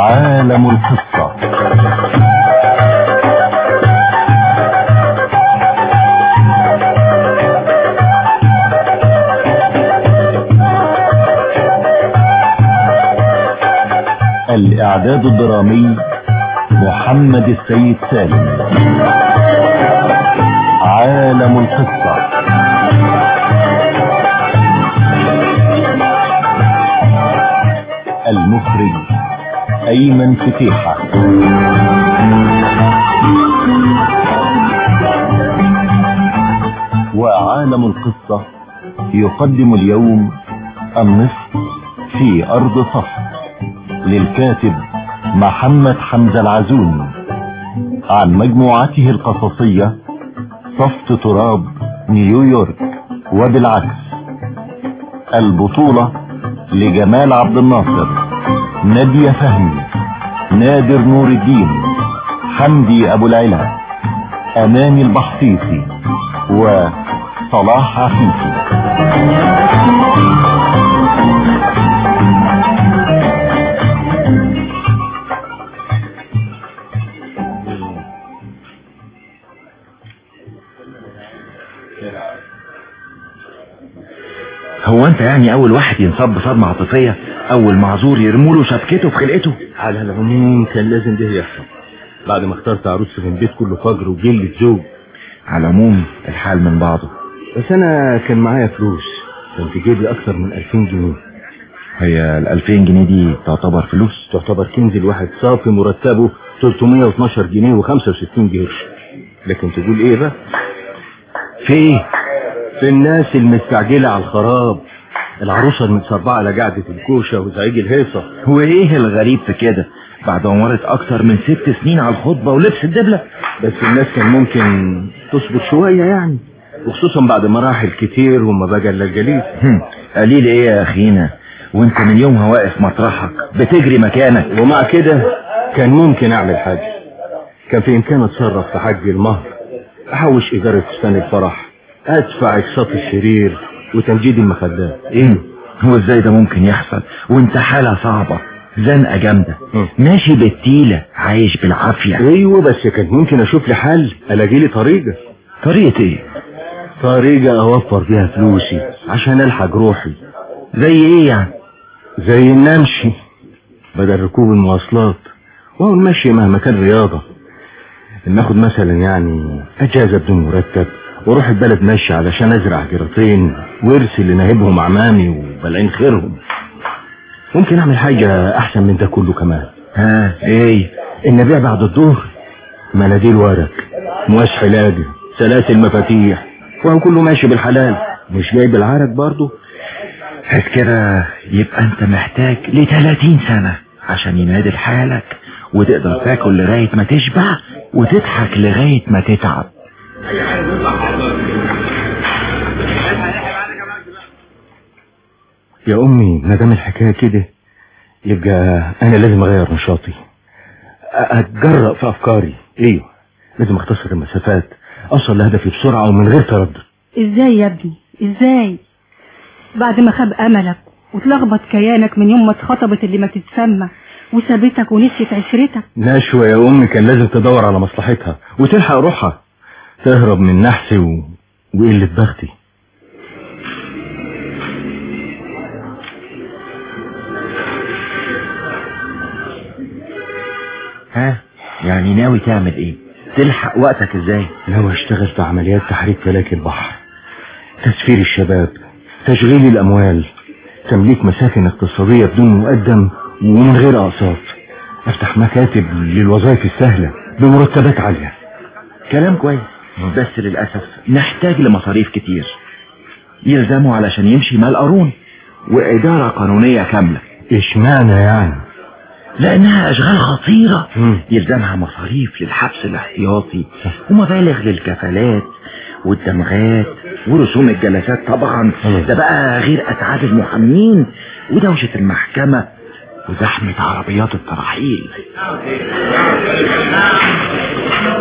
عالم القصة الإعداد الدرامي محمد السيد سالم عالم القصة المخرج أيمن فتيحة وعالم القصة يقدم اليوم النصف في أرض صفر للكاتب محمد حمزة العزون عن مجموعته القصصية صفت تراب نيويورك وبالعكس البطولة لجمال عبد الناصر نادية فهمي نادر نور الدين حمدي ابو العلا اماني البحصيصي وصلاح عفيفي هو انت يعني اول واحد ينصاب بصدمة عاطفية اول معذور يرموله شبكته في خلقته على العموم كان لازم ده يحصل بعد ما اخترت عروس من بيت كله فجر وجلة زوج على العموم الحال من بعضه بس انا كان معايا فلوس كان في جيبي اكتر من 2000 جنيه هي ال 2000 جنيه دي تعتبر فلوس تعتبر كنز الواحد صافي مرتبه 312 جنيه و65 قرش لكن تقول ايه بقى في ايه في الناس المستعجلة على الخراب العروسة المتصربعة على قعدة الكوشة وزعيج الهيصة هو ايه الغريب في كده بعد ما مرت اكتر من ست سنين على الخطبة ولبس الدبلة بس الناس كان ممكن تصبر شوية يعني وخصوصا بعد مراحل كتير وما بقى الا الجليد هم، قليل ايه يا اخينا وانت من يومها واقف مطرحك بتجري مكانك ومع كده كان ممكن اعمل حاجة كان في امكاني اتصرف في حج المهر احوش ايجار فستان الفرح ادفع اقساط السرير وتمجيد المخدات ايه هو ازاي ده ممكن يحصل وانت حالة صعبة زنقة جامدة هم. ماشي بالتيلة عايش بالعافية ايوه بس كان ممكن اشوف لي حل الاقي لي طريقة طريقة ايه طريقة اوفر بيها فلوسي عشان الحق روحي زي ايه يعني زي ان امشي بدل ركوب المواصلات وهو المشي مهما كان رياضة ان اخد مثلا يعني اجازة بدون مرتب واروح البلد ماشي علشان ازرع جراتين وارسل لناهبهم عمامي وبلعين خيرهم ممكن اعمل حاجة احسن من ده كله كمان ها ايه ان ابيع بعد الظهر مناديل ورق مواس حلاجة سلاسل مفاتيح وهو كله ماشي بالحلال مش جاي بالعرق برضه بس كده يبقى انت محتاج ل 30 سنة عشان ينادل حالك وتقدر تاكل لغاية ما تشبع وتضحك لغاية ما تتعب يا امي ما دام الحكايه كده يبقى انا لازم اغير نشاطي أ- اتجرأ في افكاري ايوه لازم اختصر المسافات اوصل لهدفي بسرعه ومن غير تردد ازاي يا ابني ازاي بعد ما خاب املك وتلخبط كيانك من يوم ما اتخطبت اللي ما تتسمى وسابتك ونسيت عشرتك نشوة يا امي كان لازم تدور على مصلحتها وتلحق روحها تهرب من نحسي و... وقلة بختي ها يعني ناوي تعمل ايه تلحق وقتك ازاي ناوي اشتغل في عمليات تحريك فلك البحر تسفير الشباب تشغيل الاموال تمليك مساكن اقتصادية بدون مقدم ومن غير اقساط افتح مكاتب للوظائف السهلة بمرتبات عالية كلام كويس بس للأسف نحتاج لمصاريف كتير يلزموا علشان يمشي مال قارون وإدارة قانونية كاملة اشمعنى يعني لأنها أشغال خطيرة مم. يلزمها مصاريف للحبس الاحتياطي ومبالغ للكفالات والدمغات ورسوم الجلسات طبعا مم. ده بقى غير أتعاب المحامين ودوشة المحكمة وزحمة عربيات الترحيل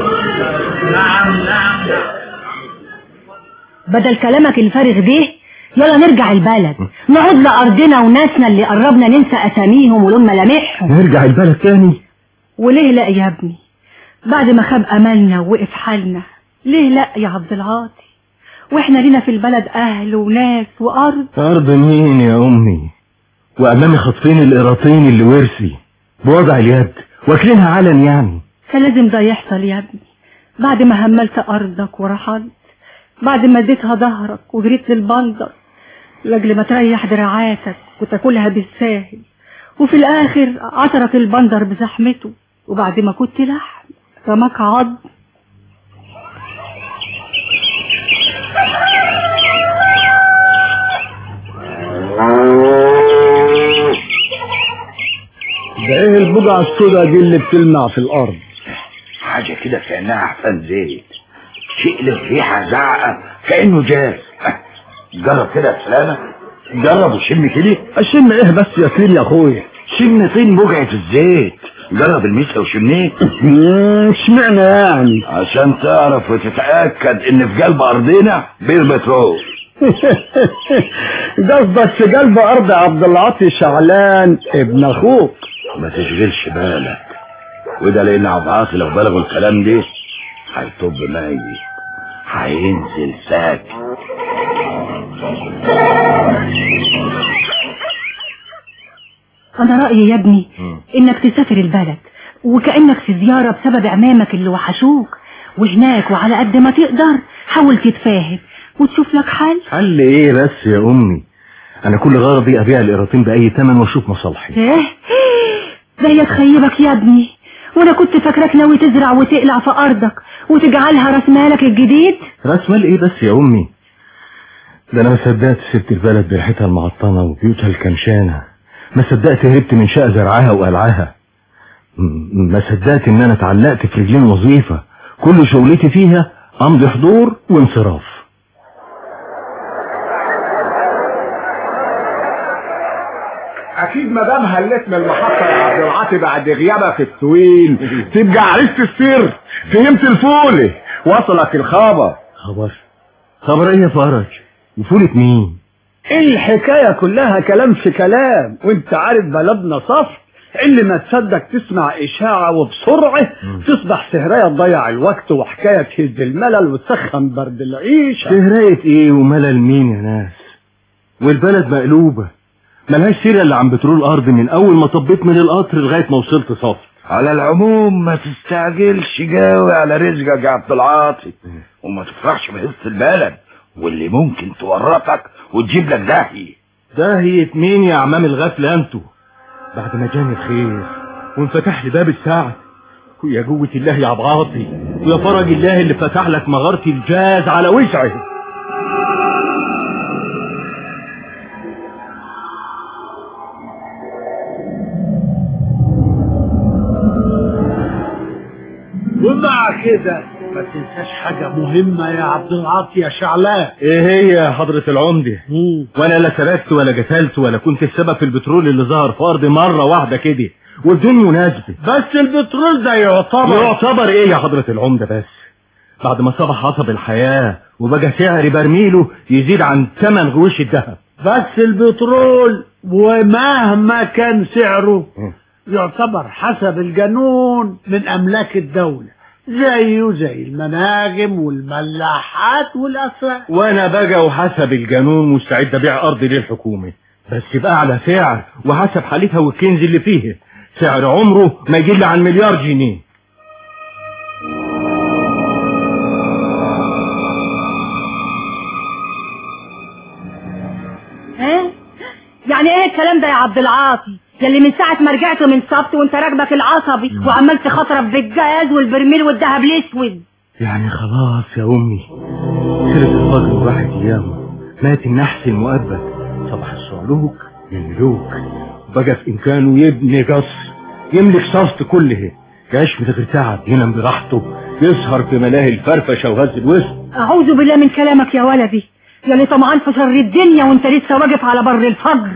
بدل كلامك الفارغ ده يلا نرجع البلد نعود لأرضنا وناسنا اللي قربنا ننسى أساميهم ولون ملامحهم نرجع البلد تاني وليه لا يا ابني بعد ما خاب أملنا ووقف حالنا ليه لا يا عبد العاطي واحنا لينا في البلد أهل وناس وأرض أرض مين يا أمي وأمامي خطفين القراطين اللي ورثي بوضع اليد واكلينها علن يعني كان لازم ده يحصل يا ابني بعد ما هملت أرضك ورحلت بعد ما اديتها ظهرك وجريت للبندر لاجل ما تريح دراعاتك وتاكلها بالساهل وفي الآخر عثرك البندر بزحمته وبعد ما كنت لحم رماك عض ده ايه البقعة السوداء دي اللي بتلمع في الارض حاجة كده كأنها عفان زيت شيء له ريحة زعقة كأنه جاز جرب كده يا سلامة جرب وشم كده اشم ايه بس يا سيدي يا اخويا شم طين بقعة الزيت جرب المسها وشمنيه اشمعنى يعني عشان تعرف وتتأكد ان في قلب ارضنا بير بترول قصدك في قلب ارض عبد العاطي شعلان ابن اخوك ما تشغلش بالك وده لان عبعاطي لو بلغوا الكلام ده هيطب ميت هينزل ساكت أنا رأيي يا ابني إنك تسافر البلد وكأنك في زيارة بسبب عمامك اللي وحشوك وهناك وعلى قد ما تقدر حاول تتفاهم وتشوف لك حل حل ايه بس يا امي انا كل غرضي ابيع القراطين باي ثمن واشوف مصالحي ايه ده هي تخيبك يا ابني وانا كنت فاكرك ناوي تزرع وتقلع في ارضك وتجعلها راس مالك الجديد راس مال ايه بس يا امي ده انا ما صدقت سبت البلد بريحتها المعطنه وبيوتها الكمشانه ما صدقت هربت من شقه زرعها وقلعها م- ما صدقت ان انا اتعلقت في رجلين وظيفه كل شغلتي فيها امضي حضور وانصراف اكيد ما دام هلت من المحطه يا عبد العاطي بعد غيابك الطويل تبقى عرفت السر فهمت الفوله وصلك الخبر خبر خبر ايه يا فرج وفولة مين الحكايه كلها كلام في كلام وانت عارف بلدنا صف اللي ما تصدق تسمع اشاعه وبسرعه تصبح سهريه تضيع الوقت وحكايه تهز الملل وتسخن برد العيشه سهراية ايه وملل مين يا ناس والبلد مقلوبة ملهاش سيرة اللي عم بترول الارض من اول ما طبيت من القطر لغاية ما وصلت صف على العموم ما تستعجلش جاوي على رزقك يا عبد العاطي وما تفرحش بهزة البلد واللي ممكن تورطك وتجيب لك داهية داهية مين يا عمام الغفلة انتوا بعد ما جاني الخير وانفتح لي باب السعد ويا جوة الله يا عبعاطي ويا فرج الله اللي فتح لك مغارة الجاز على وسعه ومع كده ما تنساش حاجه مهمه يا عبد العاطي يا شعلان ايه هي يا حضرة العمدة وانا لا سرقت ولا قتلت ولا كنت السبب في البترول اللي ظهر في ارضي مرة واحدة كده وبدون مناسبة بس البترول ده يعتبر يعتبر ايه يا حضرة العمدة بس بعد ما صبح عصب الحياة وبقى سعر برميله يزيد عن ثمن غوش الذهب بس البترول ومهما كان سعره يعتبر حسب القانون من املاك الدولة زيه زي المناجم والملاحات والاسواق وانا بقى وحسب القانون مستعد ابيع ارضي للحكومة بس بأعلى سعر وحسب حالتها والكنز اللي فيه سعر عمره ما يقل عن مليار جنيه ها يعني ايه الكلام ده يا عبد العاطي يلي من ساعة ما رجعت من صفت وانت راكبك العصبي وعمال تخاطرك بالجاز والبرميل والذهب الاسود يعني خلاص يا امي سيرة الفجر وراحت ايامه مات النحس المؤبد صبح الصعلوك للملوك بقى في امكانه يبني قصر يملك صفت كله يعيش من غير تعب ينام براحته يسهر في ملاهي الفرفشه وغز الوسط اعوذ بالله من كلامك يا ولدي يلي طمعان في شر الدنيا وانت لسه واقف على بر الفجر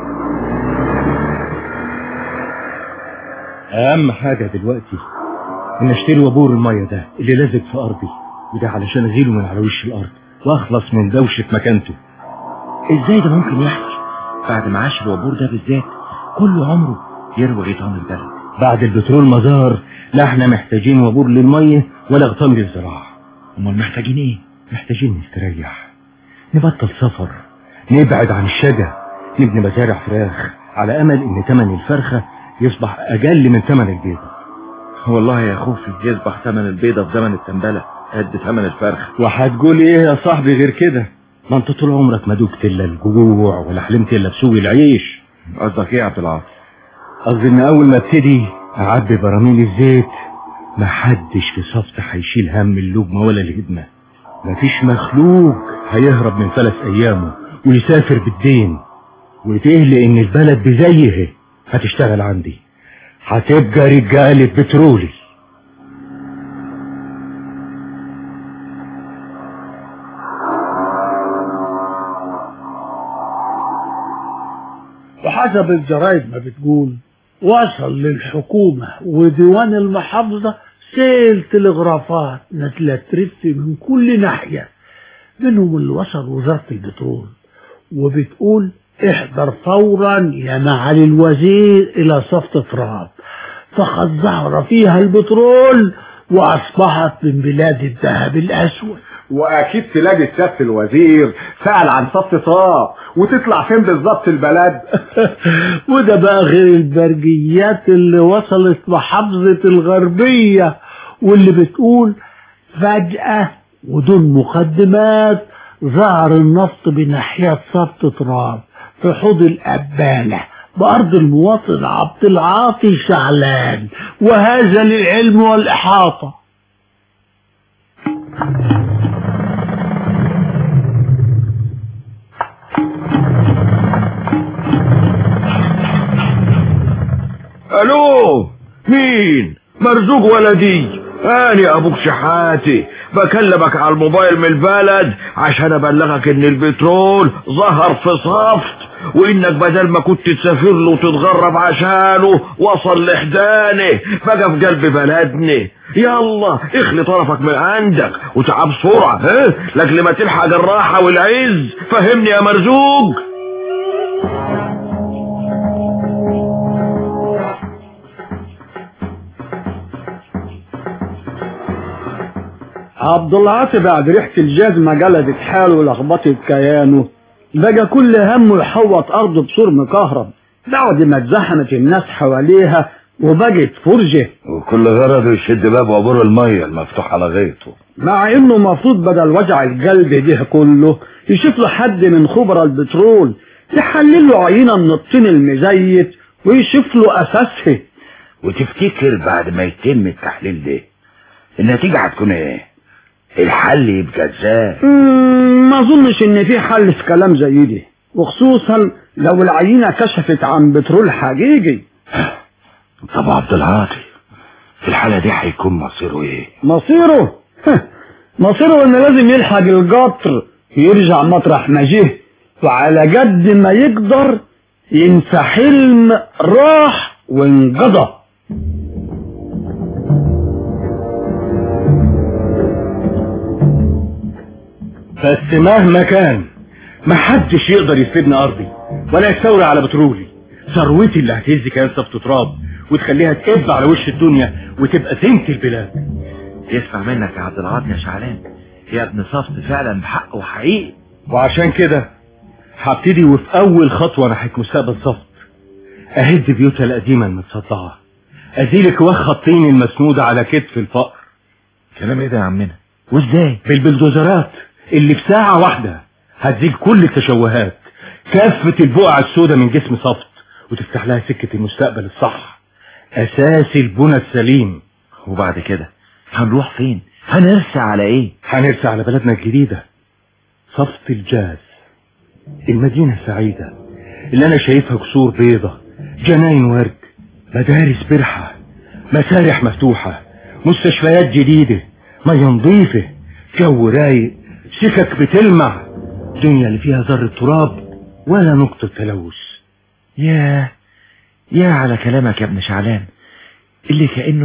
اهم حاجه دلوقتي ان اشتري وابور المية ده اللي لازق في ارضي وده علشان اغيله من على وش الارض واخلص من دوشة مكانته ازاي ده ممكن يحصل بعد ما عاش الوابور ده بالذات كل عمره يروي غيطان البلد بعد البترول مزار لا احنا محتاجين وابور للمية ولا غطام للزراعة امال محتاجين ايه محتاجين نستريح نبطل سفر نبعد عن الشجا نبني مزارع فراخ على امل ان ثمن الفرخة يصبح اقل من ثمن البيضة والله يا خوفي يصبح ثمن البيضة في زمن التنبلة قد ثمن الفرخ وهتقول ايه يا صاحبي غير كده ما انت طول عمرك ما دقت الا الجوع ولا حلمت الا بسوق العيش قصدك ايه يا عبد العاطي قصدي ان اول ما ابتدي اعبي براميل الزيت ما حدش في صفت هيشيل هم اللقمة ولا الهدمة مفيش مخلوق هيهرب من فلس ايامه ويسافر بالدين وتقلق ان البلد بزيه هتشتغل عندي هتبقى رجالة بترولي وحسب الجرايد ما بتقول وصل للحكومة وديوان المحافظة سيل تلغرافات نازلة ترف من كل ناحية منهم اللي وصل وزارة البترول وبتقول احضر فورا يا معالي الوزير الى صفة تراب فقد ظهر فيها البترول واصبحت من بلاد الذهب الاسود واكيد تلاقي سياده الوزير سأل عن صف تراب وتطلع فين بالظبط البلد وده بقى غير البرجيات اللي وصلت محافظة الغربية واللي بتقول فجأة ودون مقدمات ظهر النفط بناحية صفت تراب في حوض الأبانة بأرض المواطن عبد العاطي شعلان وهذا للعلم والإحاطة الو مين مرزوق ولدي انا ابوك شحاتي بكلمك على الموبايل من البلد عشان ابلغك ان البترول ظهر في صفت وانك بدل ما كنت تسافر له وتتغرب عشانه وصل لحدانه بقى في قلب بلدنا يلا اخلي طرفك من عندك وتعب بسرعة ها لاجل ما تلحق الراحة والعز فهمني يا مرزوق عبد العاطي بعد ريحة الجزمة جلدت حاله ولخبطت كيانه بقى كل همه يحوط أرضه بسور مكهرب بعد ما اتزحمت الناس حواليها وبقت فرجة وكل غرضه يشد باب عبور المية المفتوح على غيطه مع انه مفروض بدل وجع القلب ده كله يشوف له حد من خبراء البترول يحلل له عينة من الطين المزيت ويشوف له أساسها وتفتكر بعد ما يتم التحليل ده النتيجة هتكون ايه الحل يبقى ازاي مم، ما اظنش ان في حل في كلام زي ده وخصوصا لو العينة كشفت عن بترول حقيقي طب عبد العاطي في الحالة دي هيكون مصيره ايه مصيره مصيره ان لازم يلحق القطر يرجع مطرح ما جه وعلى قد ما يقدر ينسى حلم راح وانقضى بس مهما كان محدش يقدر يفيدني ارضي ولا يستولي على بترولي ثروتي اللي هتهز كيان صفت تراب وتخليها تقب على وش الدنيا وتبقى زينة البلاد يسمع منك يا عبد العاطي يا شعلان يا ابن صفت فعلا بحق وحقيقي وعشان كده هبتدي وفي اول خطوة ناحية مستقبل صفت اهد بيوتها القديمة المتصدعة ازيل اكواخ الطين المسنودة على كتف الفقر كلام ايه ده يا عمنا وازاي بالبلدوزرات اللي في ساعة واحدة هتزيل كل التشوهات كافة البقع السوداء من جسم صفت وتفتح لها سكة المستقبل الصح اساس البنى السليم وبعد كده هنروح فين هنرسى على ايه هنرسى على بلدنا الجديدة صفت الجاز المدينة السعيدة اللي انا شايفها قصور بيضة جناين ورد مدارس برحة مسارح مفتوحة مستشفيات جديدة مية نظيفة جو رايق سكك بتلمع دنيا اللي فيها ذرة تراب ولا نقطة تلوث يا يا على كلامك يا ابن شعلان اللي كأنه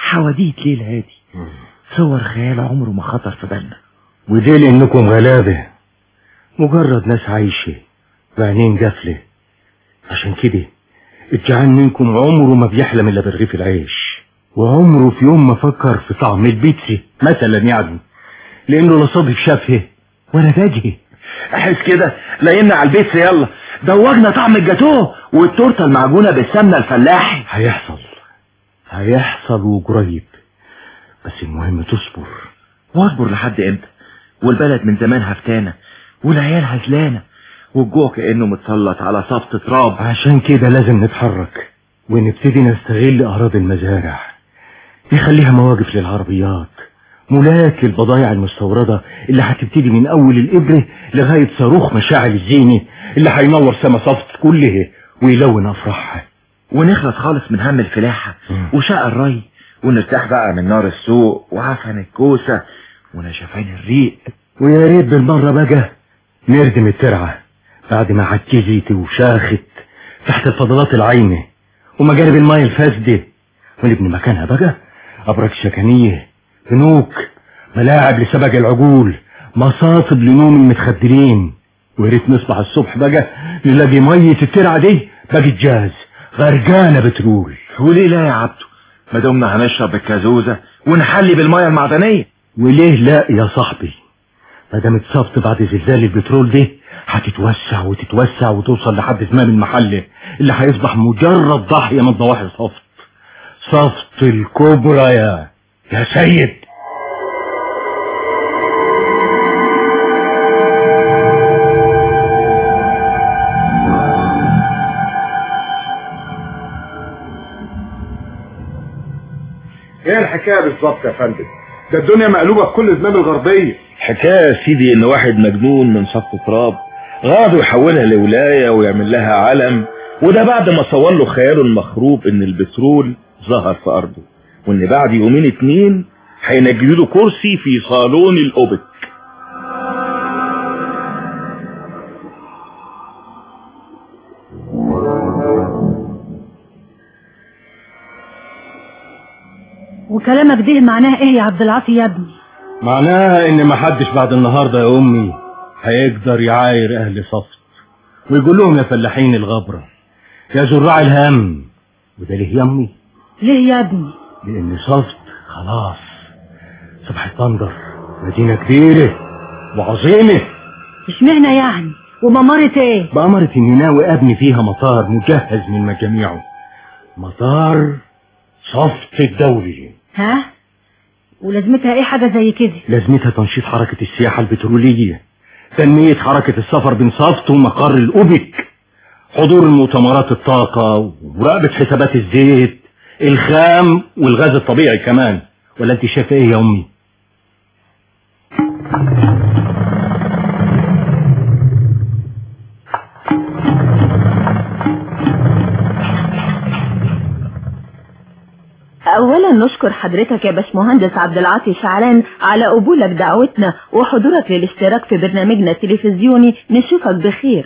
حواديت ليل هادي صور خيال عمره ما خطر في بالنا ودي لانكم غلابة مجرد ناس عايشة بعينين جافلة عشان كده الجعان منكم عمره ما بيحلم الا برغيف العيش وعمره في يوم ما فكر في طعم البيتزا مثلا يعني لانه لا صادف شافه ولا داجه احس كده لاقينا على البيت يلا دوجنا طعم الجاتوه والتورته المعجونه بالسمنه الفلاحي هيحصل هيحصل وقريب بس المهم تصبر واصبر لحد امتى والبلد من زمان هفتانه والعيال هزلانه والجوع كانه متسلط على صفت تراب عشان كده لازم نتحرك ونبتدي نستغل أراضي المزارع نخليها مواقف للعربيات ملاك للبضائع المستوردة اللي هتبتدي من أول الإبرة لغاية صاروخ مشاعل الزيني اللي هينور سما صفت كلها ويلون أفراحها ونخلص خالص من هم الفلاحة وشقى الري ونرتاح بقى من نار السوق وعفن الكوسة ونشفان الريق ويا ريت بالمرة بقى نردم الترعة بعد ما عجزت وشاخت تحت الفضلات العينة ومجارب الماء الفاسدة ونبني مكانها بقى أبراج سكنية بنوك ملاعب لسبق العجول مصاطب لنوم المتخدرين ويا ريت نصبح الصبح بقى نلاقي مية الترعة دي بقت جاز غرقانة بترول وليه لا يا عبدو ما دمنا هنشرب الكازوزة ونحلي بالمية المعدنية وليه لا يا صاحبي ما دام اتصبت بعد زلزال البترول ده هتتوسع وتتوسع وتوصل لحد زمام المحل اللي هيصبح مجرد ضاحية من ضواحي صفت صفت الكبرى يا يا سيد ايه الحكايه بالظبط يا فندم ده الدنيا مقلوبه في كل زمان الغربيه الحكايه يا سيدي ان واحد مجنون من صف تراب غاض يحولها لولايه ويعمل لها علم وده بعد ما صور له خياله المخروب ان البترول ظهر في ارضه وان بعد يومين اتنين هينجدوا له كرسي في صالون الاوبك وكلامك ده معناه ايه يا عبد العاطي يا ابني معناها ان محدش بعد النهاردة يا امي هيقدر يعاير اهل صفت ويقول لهم يا فلاحين الغبرة يا زراع الهم وده ليه يا امي ليه يا ابني لان صفت خلاص صبحت بندر مدينة كبيرة وعظيمة اشمعنى يعني وممرت ايه بأمرة اني ناوي ابني فيها مطار مجهز من مجاميعه مطار صفت الدولي ها ولازمتها ايه حاجة زي كده لازمتها تنشيط حركة السياحة البترولية تنمية حركة السفر بين صفت ومقر الأوبك حضور المؤتمرات الطاقة ومراقبة حسابات الزيت الخام والغاز الطبيعي كمان ولا انت شايفه ايه يا امي اولا نشكر حضرتك يا باشمهندس عبد العاطي شعلان على قبولك دعوتنا وحضورك للاشتراك في برنامجنا التلفزيوني نشوفك بخير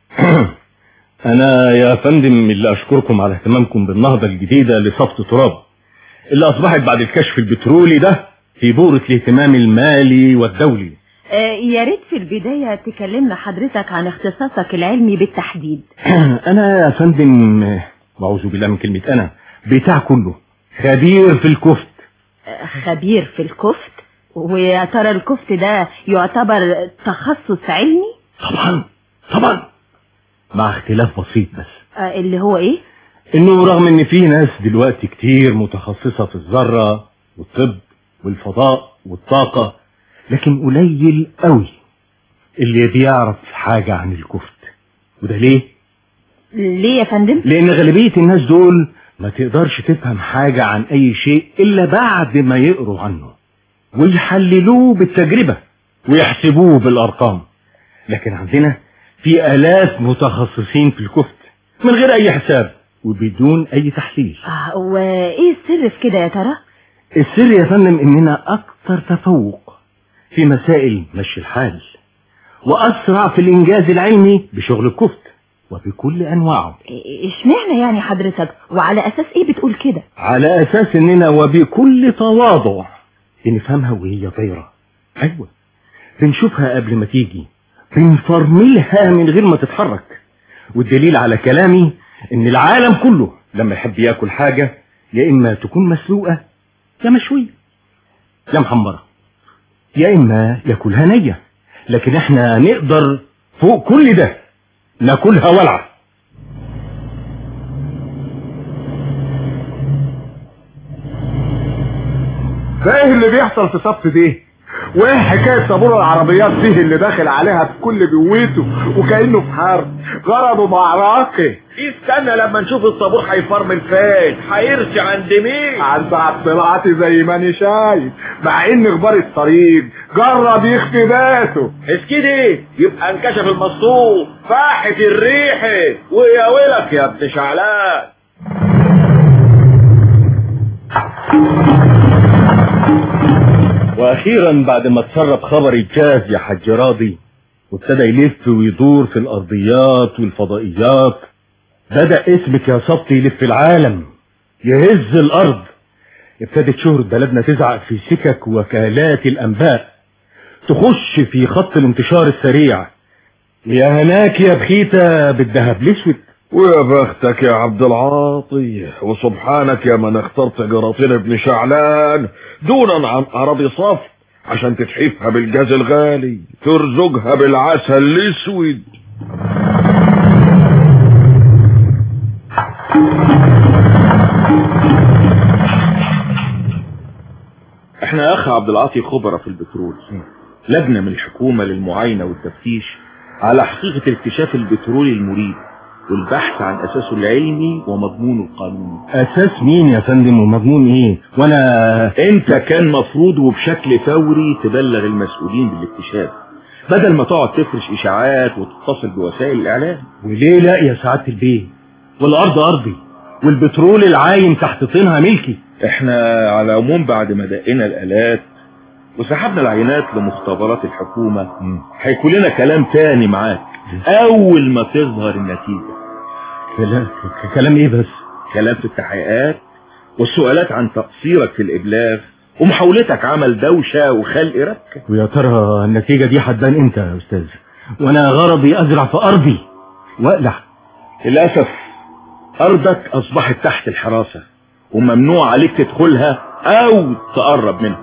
انا يا فندم اللي اشكركم على اهتمامكم بالنهضة الجديدة لصفت تراب اللي اصبحت بعد الكشف البترولي ده في بورة الاهتمام المالي والدولي آه يا ريت في البداية تكلمنا حضرتك عن اختصاصك العلمي بالتحديد انا يا فندم واعوذ بالله من كلمة انا بتاع كله خبير في الكفت آه خبير في الكفت ويا ترى الكفت ده يعتبر تخصص علمي طبعا طبعا مع اختلاف بسيط بس آه اللي هو ايه انه رغم ان في ناس دلوقتي كتير متخصصة في الذرة والطب والفضاء والطاقة لكن قليل قوي اللي بيعرف حاجة عن الكفت وده ليه ليه يا فندم لان غالبية الناس دول ما تقدرش تفهم حاجة عن اي شيء الا بعد ما يقروا عنه ويحللوه بالتجربة ويحسبوه بالارقام لكن عندنا في الاف متخصصين في الكفت من غير اي حساب وبدون اي تحليل آه وايه السر في كده يا ترى السر يا فندم اننا اكثر تفوق في مسائل مشي الحال واسرع في الانجاز العلمي بشغل الكفت وبكل انواعه اشمعنى يعني حضرتك وعلى اساس ايه بتقول كده على اساس اننا وبكل تواضع بنفهمها وهي طايره ايوه بنشوفها قبل ما تيجي بنفرملها من غير ما تتحرك والدليل على كلامي ان العالم كله لما يحب ياكل حاجه يا اما تكون مسلوقه يا مشويه يا محمره يا اما ياكلها نيه لكن احنا نقدر فوق كل ده ناكلها ولعه ده ايه اللي بيحصل في صف دي وايه حكايه طابور العربيات دي اللي داخل عليها في كل بيوته وكانه في حرب غرضه معركه استنى لما نشوف الطابور هيفرمل فين هيرجع عند مين عند عبد العاطي زي ما انا شايف مع ان غبار الطريق جرب يخفي ذاته كده يبقى انكشف المسطور فاحت الريحه ويا ويلك يا ابن شعلان واخيرا بعد ما اتسرب خبر الجاز يا حاج راضي وابتدى يلف ويدور في الارضيات والفضائيات بدأ اسمك يا صبتي يلف العالم يهز الارض ابتدت شهرة بلدنا تزعق في سكك وكالات الانباء تخش في خط الانتشار السريع يا هناك يا بخيتة بالذهب الاسود ويا بختك يا عبد العاطي وسبحانك يا من اخترت جراطين ابن شعلان دونا عن اراضي صف عشان تتحفها بالجاز الغالي ترزقها بالعسل الاسود احنا يا اخ عبد العاطي خبرة في البترول لجنة من الحكومة للمعاينة والتفتيش على حقيقة الاكتشاف البترولي المريب والبحث عن اساسه العلمي ومضمونه القانوني اساس مين يا فندم ومضمون ايه وانا انت كان مفروض وبشكل فوري تبلغ المسؤولين بالاكتشاف بدل ما تقعد تفرش اشاعات وتتصل بوسائل الاعلام وليه لا يا سعادة البيه والارض ارضي والبترول العايم تحت طينها ملكي احنا على العموم بعد ما دقينا الالات وسحبنا العينات لمختبرات الحكومة هيكون لنا كلام تاني معاك اول ما تظهر النتيجة كلام كلام ايه بس كلام في التحقيقات والسؤالات عن تقصيرك في الابلاغ ومحاولتك عمل دوشة وخلق ربكة ويا ترى النتيجة دي هتبان امتى يا استاذ وانا غرضي ازرع في ارضي واقلع للأسف أرضك أصبحت تحت الحراسة وممنوع عليك تدخلها أو تقرب منها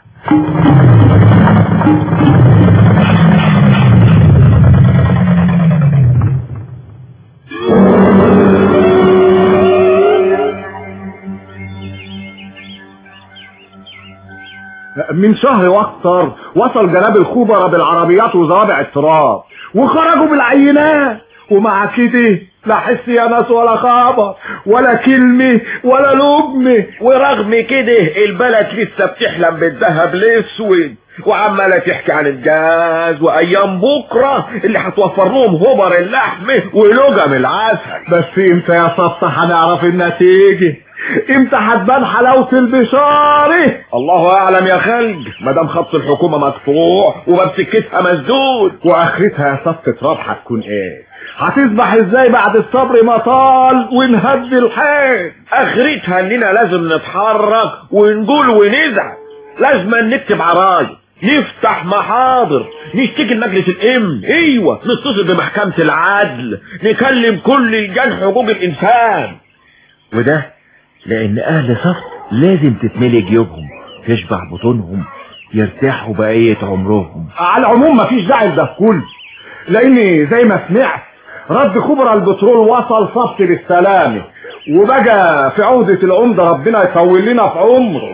من شهر واكتر وصل جناب الخبراء بالعربيات وزرابع التراب وخرجوا بالعينات ومع كده لا حس يا ناس ولا خبر ولا كلمة ولا لقمة ورغم كده البلد لسه بتحلم بالذهب الاسود وعمالة تحكي عن الجاز وايام بكرة اللي هتوفر لهم هبر اللحم ولجم العسل بس امتى يا صفة هنعرف النتيجة امتى هتبان حلاوة البشارة الله اعلم يا خلج مدام خط الحكومة مقطوع وباب سكتها مسدود واخرتها يا صفة راب هتكون ايه هتصبح ازاي بعد الصبر ما طال ونهد الحال اخرتها اننا لازم نتحرك ونقول ونزعل لازم نكتب عرايا نفتح محاضر نشتكي لمجلس الامن ايوه نتصل بمحكمة العدل نكلم كل لجان حقوق الانسان وده لأن أهل صف لازم تتملي جيوبهم تشبع بطونهم يرتاحوا بقية عمرهم على العموم مفيش داعي لده كله لان زي ما سمعت رد خبراء البترول وصل صف بالسلامة وبقى في عودة العمدة ربنا يطول لنا في عمره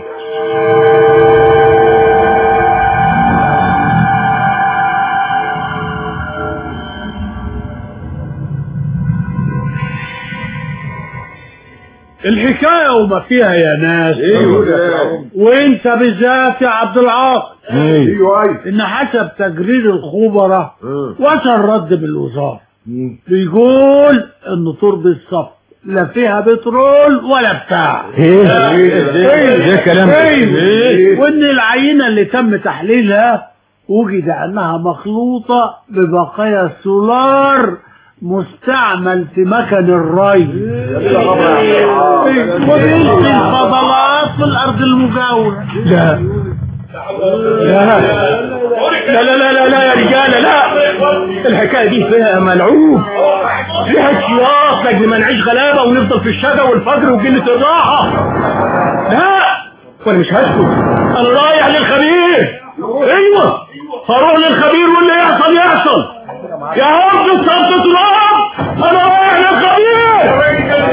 الحكاية وما فيها يا ناس ايوه ده. وانت بالذات يا عبد العاطي ايوه ايوه ان حسب تقرير الخبراء وصل رد بالوزارة بيقول ان تربة الصف لا فيها بترول ولا بتاع ايه ايه ده كلام ايه وان العينة اللي تم تحليلها وجد انها مخلوطة ببقايا السولار مستعمل في مكن الري وبيلقي الفضلات في الارض المجاورة لا لا لا لا لا لا, لا يا رجالة لا الحكاية دي فيها ملعوب فيها سياط لاجل ما نعيش غلابة ونفضل في الشقا والفجر وقلة الراحة لا وانا مش هسكت انا رايح للخبير ايوه هروح للخبير واللي يحصل يحصل يا هب الصوت تراب انا رايح للخبير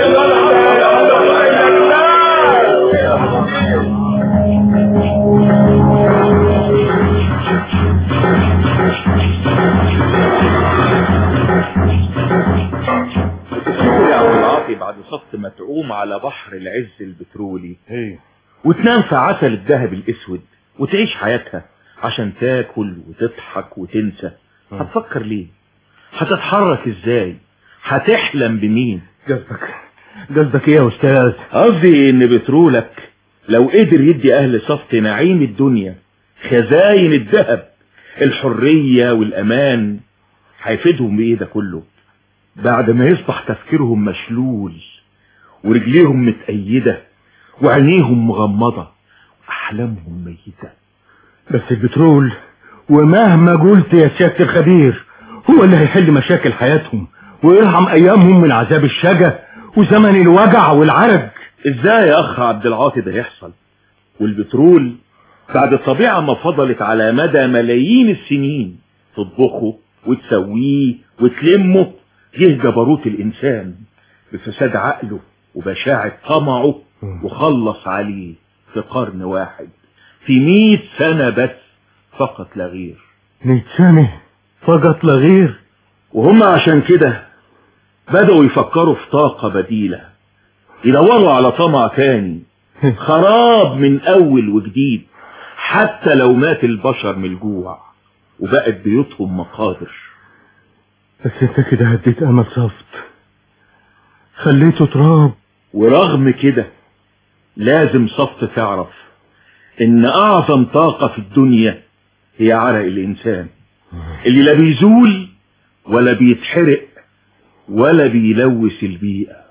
تفتكر يا عبد العاطي بعد صف متعوم على بحر العز البترولي وتنام في عسل الذهب الاسود وتعيش حياتها عشان تاكل وتضحك وتنسى هتفكر ليه هتتحرك ازاي هتحلم بمين قصدك قصدك ايه يا استاذ قصدي ان بترولك لو قدر يدي اهل صفت نعيم الدنيا خزاين الذهب الحرية والامان هيفيدهم بايه ده كله بعد ما يصبح تفكيرهم مشلول ورجليهم متأيدة وعينيهم مغمضة وأحلامهم ميتة بس البترول ومهما قلت يا سيادة الخبير هو اللي هيحل مشاكل حياتهم ويرحم ايامهم من عذاب الشجا وزمن الوجع والعرج ازاي يا اخ عبد العاطي ده يحصل والبترول بعد الطبيعة ما فضلت على مدى ملايين السنين تطبخه وتسويه وتلمه جه جبروت الانسان بفساد عقله وبشاعة طمعه وخلص عليه في قرن واحد في مئة سنة بس فقط لا غير ميت سنة فقط لا غير وهم عشان كده بدأوا يفكروا في طاقة بديلة يدوروا على طمع تاني خراب من أول وجديد حتى لو مات البشر من الجوع وبقت بيوتهم مقابر بس انت كده هديت امل صفت خليته تراب ورغم كده لازم صفت تعرف ان اعظم طاقة في الدنيا هي عرق الانسان اللي لا بيزول ولا بيتحرق ولا بيلوث البيئة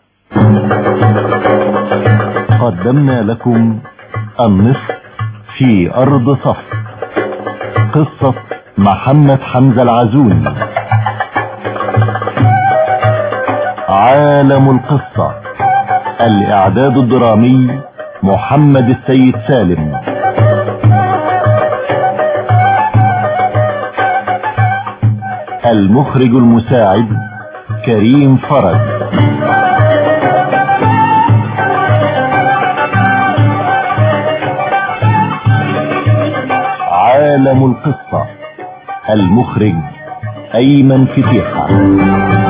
قدمنا لكم النصف في أرض صف قصة محمد حمزة العزوني عالم القصة الإعداد الدرامي محمد السيد سالم المخرج المساعد كريم فرج عالم القصة المخرج أيمن فتيحة